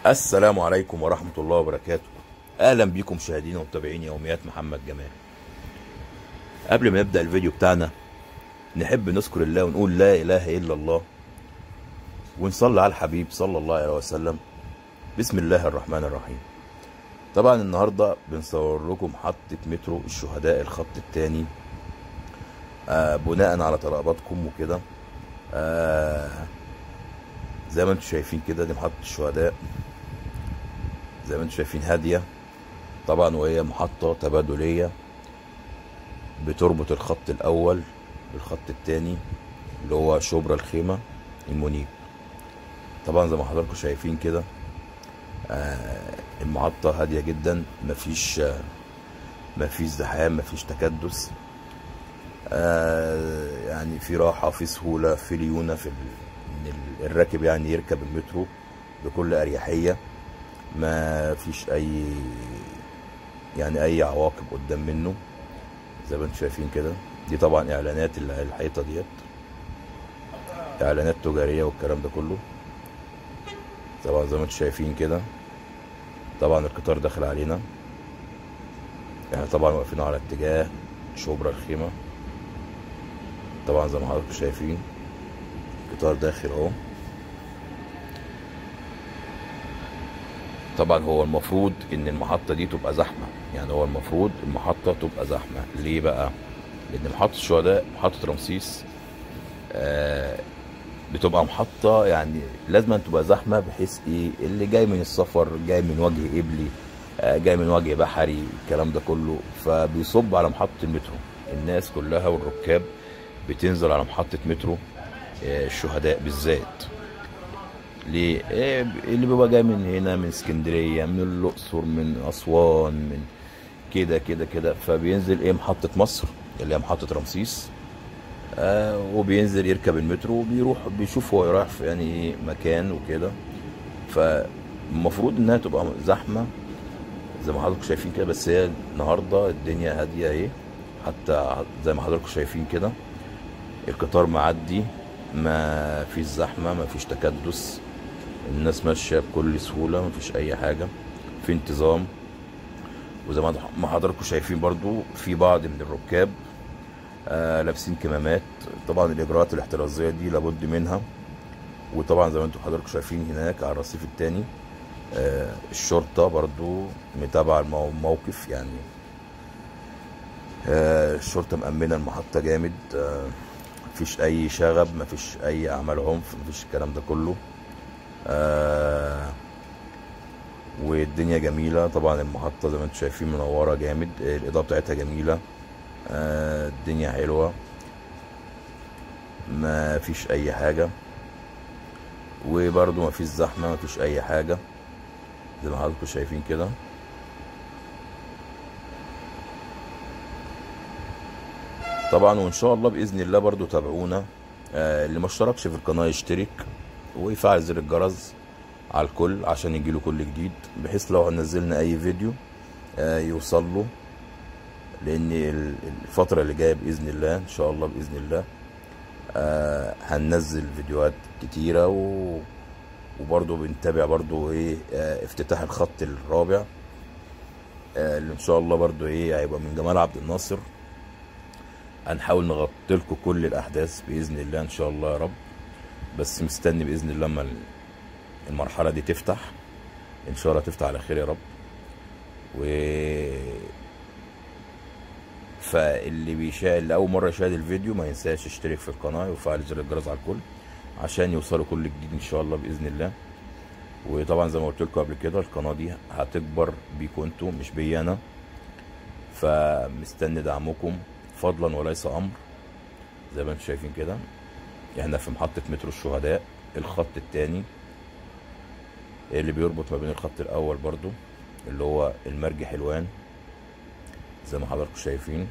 السلام عليكم ورحمة الله وبركاته أهلا بكم مشاهدينا ومتابعين يوميات محمد جمال قبل ما نبدأ الفيديو بتاعنا نحب نذكر الله ونقول لا إله إلا الله ونصلي على الحبيب صلى الله عليه وسلم بسم الله الرحمن الرحيم طبعا النهاردة بنصور لكم محطة مترو الشهداء الخط الثاني آه بناء على طلباتكم وكده آه زي ما انتم شايفين كده دي محطة الشهداء زي ما انتم شايفين هادية طبعا وهي محطة تبادلية بتربط الخط الأول بالخط التاني اللي هو شبرا الخيمة المنيب طبعا زي ما حضراتكم شايفين كده آه المحطة هادية جدا مفيش آه مفيش زحام مفيش تكدس آه يعني في راحة في سهولة في ليونة في ان الراكب يعني يركب المترو بكل أريحية ما فيش أي يعني أي عواقب قدام منه زي ما انتم شايفين كده دي طبعا إعلانات اللي على الحيطة ديت إعلانات تجارية والكلام ده كله طبعا زي ما انتم شايفين كده طبعا القطار داخل علينا احنا طبعا واقفين على اتجاه شبرا الخيمة طبعا زي ما حضراتكم شايفين القطار داخل اهو طبعا هو المفروض ان المحطة دي تبقى زحمة يعني هو المفروض المحطة تبقى زحمة ليه بقى لان محطة الشهداء محطة رمسيس آه بتبقى محطة يعني لازم تبقى زحمة بحيث ايه اللي جاي من السفر جاي من وجه قبلي آه جاي من وجه بحري الكلام ده كله فبيصب على محطة المترو الناس كلها والركاب بتنزل على محطة مترو الشهداء بالذات ليه إيه اللي بيبقى جاي من هنا من اسكندريه من الاقصر من اسوان من كده كده كده فبينزل ايه محطه مصر اللي هي محطه رمسيس آه وبينزل يركب المترو وبيروح بيشوف هو رايح في يعني ايه مكان وكده فالمفروض انها تبقى زحمه زي ما حضراتكم شايفين كده بس هي النهارده الدنيا هاديه اهي حتى زي ما حضراتكم شايفين كده القطار معدي ما فيش زحمة ما فيش تكدس الناس ماشية بكل سهولة ما فيش أي حاجة في انتظام وزي ما حضراتكم شايفين برضو في بعض من الركاب آه لابسين كمامات طبعا الإجراءات الاحترازية دي لابد منها وطبعا زي ما انتم حضراتكم شايفين هناك على الرصيف التاني آه الشرطة برضو متابعة الموقف يعني آه الشرطة مأمنة المحطة جامد آه مفيش اي شغب مفيش اي اعمال عنف مفيش الكلام ده كله آه والدنيا جميله طبعا المحطه زي ما انتم شايفين منوره جامد الاضاءه بتاعتها جميله آه الدنيا حلوه ما فيش اي حاجه وبرده ما فيش زحمه ما فيش اي حاجه زي ما حضراتكم شايفين كده طبعا وان شاء الله باذن الله برضو تابعونا آه اللي ما اشتركش في القناه يشترك ويفعل زر الجرس على الكل عشان يجيله كل جديد بحيث لو نزلنا اي فيديو آه يوصل له لان الفتره اللي جايه باذن الله ان شاء الله باذن الله آه هننزل فيديوهات كتيره و وبرضه بنتابع برضه ايه آه افتتاح الخط الرابع آه اللي ان شاء الله برضه ايه هيبقى من جمال عبد الناصر هنحاول نغطي لكم كل الاحداث باذن الله ان شاء الله يا رب بس مستني باذن الله لما المرحله دي تفتح ان شاء الله تفتح على خير يا رب و فاللي بيشاهد اللي اول مره يشاهد الفيديو ما ينساش يشترك في القناه ويفعل زر الجرس على الكل عشان يوصلوا كل جديد ان شاء الله باذن الله وطبعا زي ما قلت لكم قبل كده القناه دي هتكبر بيكم انتوا مش بيا انا فمستني دعمكم فضلا وليس امر زي ما انتم شايفين كده احنا في محطة مترو الشهداء الخط الثاني اللي بيربط ما بين الخط الاول برضو اللي هو المرج حلوان زي ما حضراتكم شايفين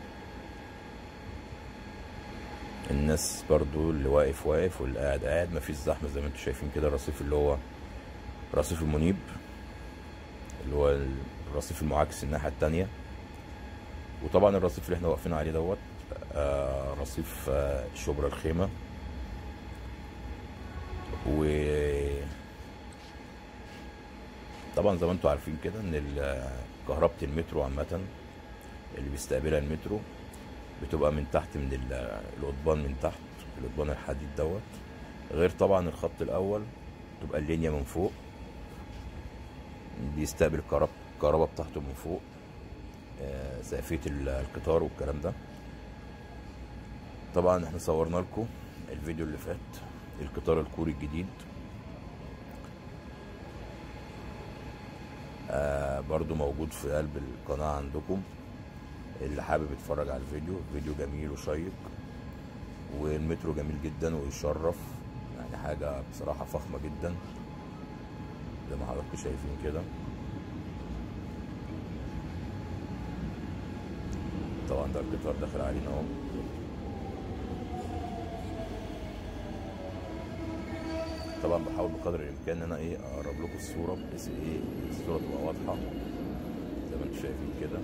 الناس برضو اللي واقف واقف واللي قاعد قاعد مفيش زحمة زي ما انتم شايفين كده الرصيف اللي هو رصيف المنيب اللي هو الرصيف المعاكس الناحية التانية وطبعا الرصيف اللي احنا واقفين عليه دوت آه رصيف آه شبرا الخيمة و طبعا زي ما انتم عارفين كده ان ال- كهربة المترو عامة اللي بيستقبلها المترو بتبقى من تحت من ال- القضبان من تحت القضبان الحديد دوت غير طبعا الخط الاول تبقى اللينيا من فوق بيستقبل الكهرباء الكهرباء بتاعته من فوق آه، سقفية ال- القطار والكلام ده طبعا احنا صورنا لكم الفيديو اللي فات القطار الكوري الجديد آه برضو موجود في قلب القناة عندكم اللي حابب يتفرج على الفيديو فيديو جميل وشيق والمترو جميل جدا ويشرف يعني حاجة بصراحة فخمة جدا زي ما حضراتكم شايفين كده طبعا ده القطار داخل علينا اهو طبعا بحاول بقدر الامكان ان انا ايه اقرب لكم الصوره بحيث ايه الصوره تبقى واضحه زي ما انتم شايفين كده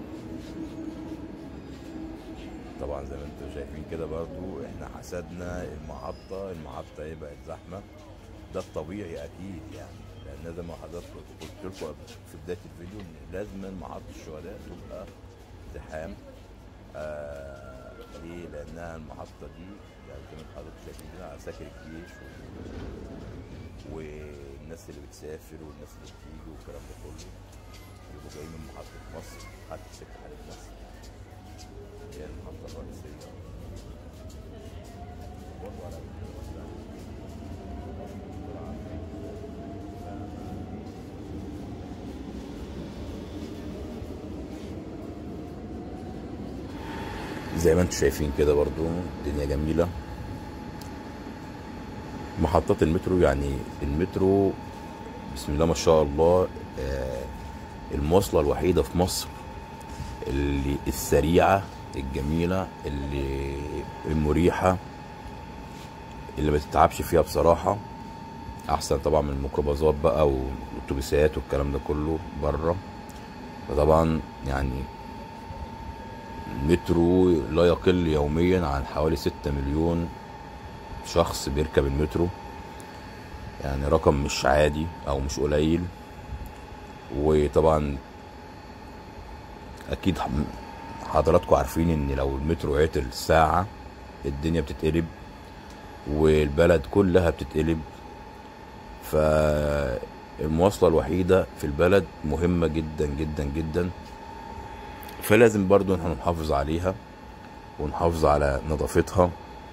طبعا زي ما انتم شايفين كده برضو احنا حسدنا المحطه المحطه ايه بقت زحمه ده الطبيعي اكيد يعني لان زي ما حضرتك قلت لكم في بدايه الفيديو ان لازم محطه الشهداء تبقى زحام آه ليه؟ لانها المحطه دي يعني زي ما حضرتك شايفين كده عساكر الجيش و... والناس اللي بتسافر والناس اللي بتيجي والكلام ده كله يبقوا جايين من محطه مصر حتى سكه حديد مصر هي المحطه الرئيسيه برضه على زي ما انتم شايفين كده برضو الدنيا جميلة محطات المترو يعني المترو بسم الله ما شاء الله آه، المواصلة الوحيدة في مصر اللي السريعة الجميلة اللي المريحة اللي ما تتعبش فيها بصراحة احسن طبعا من الميكروباصات بقى والاتوبيسات والكلام ده كله بره فطبعا يعني المترو لا يقل يوميا عن حوالي ستة مليون شخص بيركب المترو يعني رقم مش عادي او مش قليل وطبعا اكيد حضراتكم عارفين ان لو المترو عطل ساعة الدنيا بتتقلب والبلد كلها بتتقلب فالمواصلة الوحيدة في البلد مهمة جدا جدا جدا فلازم برضو احنا نحافظ عليها ونحافظ على نظافتها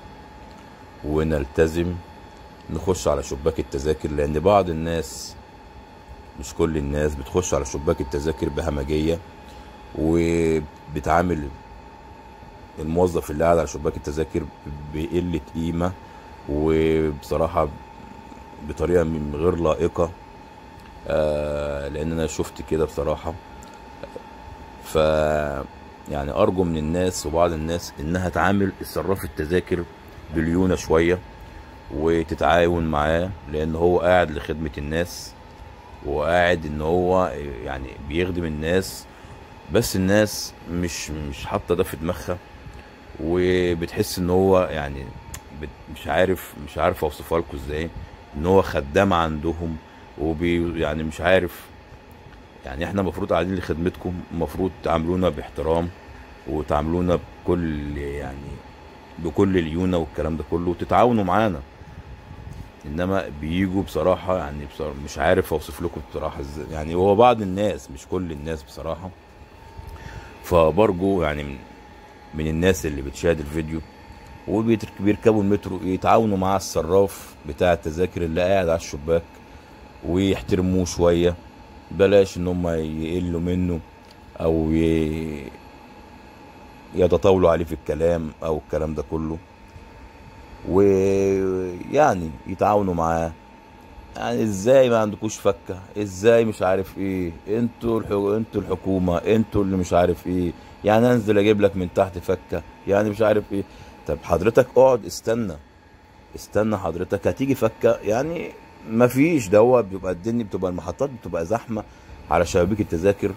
ونلتزم نخش على شباك التذاكر لان بعض الناس مش كل الناس بتخش على شباك التذاكر بهمجية وبتعامل الموظف اللي قاعد على شباك التذاكر بقلة قيمة وبصراحة بطريقة من غير لائقة آه لان انا شفت كده بصراحة ف يعني ارجو من الناس وبعض الناس انها تعامل الصراف التذاكر بليونه شويه وتتعاون معاه لان هو قاعد لخدمه الناس وقاعد ان هو يعني بيخدم الناس بس الناس مش مش حاطه ده في دماغها وبتحس ان هو يعني بت- مش عارف مش عارف اوصفها لكم ازاي ان هو خدام عندهم وبي يعني مش عارف يعني احنا المفروض قاعدين لخدمتكم المفروض تعاملونا باحترام وتعاملونا بكل يعني بكل ليونه والكلام ده كله وتتعاونوا معانا انما بيجوا بصراحه يعني بصراحة مش عارف اوصف لكم بصراحه ازاي يعني هو بعض الناس مش كل الناس بصراحه فبرجو يعني من, من الناس اللي بتشاهد الفيديو وبيركبوا المترو يتعاونوا مع الصراف بتاع التذاكر اللي قاعد على الشباك ويحترموه شويه بلاش ان هم يقلوا منه او ي... يتطاولوا عليه في الكلام او الكلام ده كله ويعني يتعاونوا معاه يعني ازاي ما عندكوش فكه ازاي مش عارف ايه انتوا الحو... انتوا الحكومه انتوا اللي مش عارف ايه يعني انزل اجيب لك من تحت فكه يعني مش عارف ايه طب حضرتك اقعد استنى استنى حضرتك هتيجي فكه يعني مفيش ده هو بيبقى الدنيا بتبقى المحطات بتبقى زحمه على شبابيك التذاكر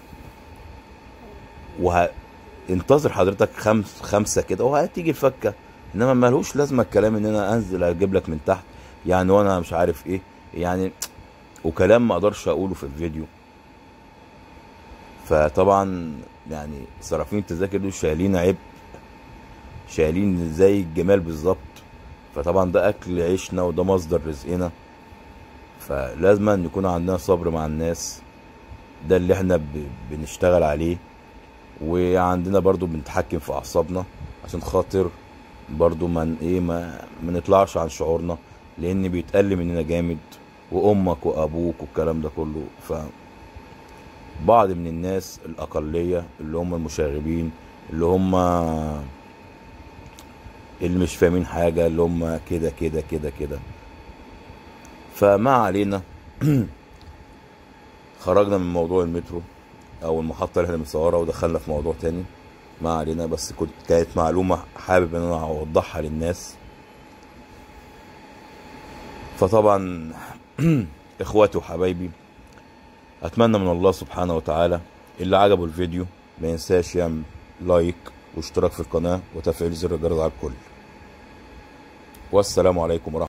وانتظر حضرتك خمس خمسه كده وهتيجي الفكه انما ملوش لازمه الكلام ان انا انزل اجيب لك من تحت يعني وانا مش عارف ايه يعني وكلام ما اقدرش اقوله في الفيديو فطبعا يعني صرافين التذاكر دول شايلين عبء شايلين زي الجمال بالظبط فطبعا ده اكل عيشنا وده مصدر رزقنا فلازم أن يكون عندنا صبر مع الناس ده اللي احنا ب- بنشتغل عليه وعندنا برضو بنتحكم في اعصابنا عشان خاطر برضو من ايه ما, ما نطلعش عن شعورنا لان بيتقل مننا جامد وامك وابوك والكلام ده كله ف بعض من الناس الاقليه اللي هم المشاغبين اللي هم اللي مش فاهمين حاجه اللي هم كده كده كده كده فما علينا خرجنا من موضوع المترو او المحطه اللي احنا بنصورها ودخلنا في موضوع تاني ما علينا بس كنت كانت معلومه حابب ان انا اوضحها للناس فطبعا اخواتي وحبايبي اتمنى من الله سبحانه وتعالى اللي عجبه الفيديو ما ينساش يعمل لايك واشتراك في القناه وتفعيل زر الجرس على الكل والسلام عليكم ورحمه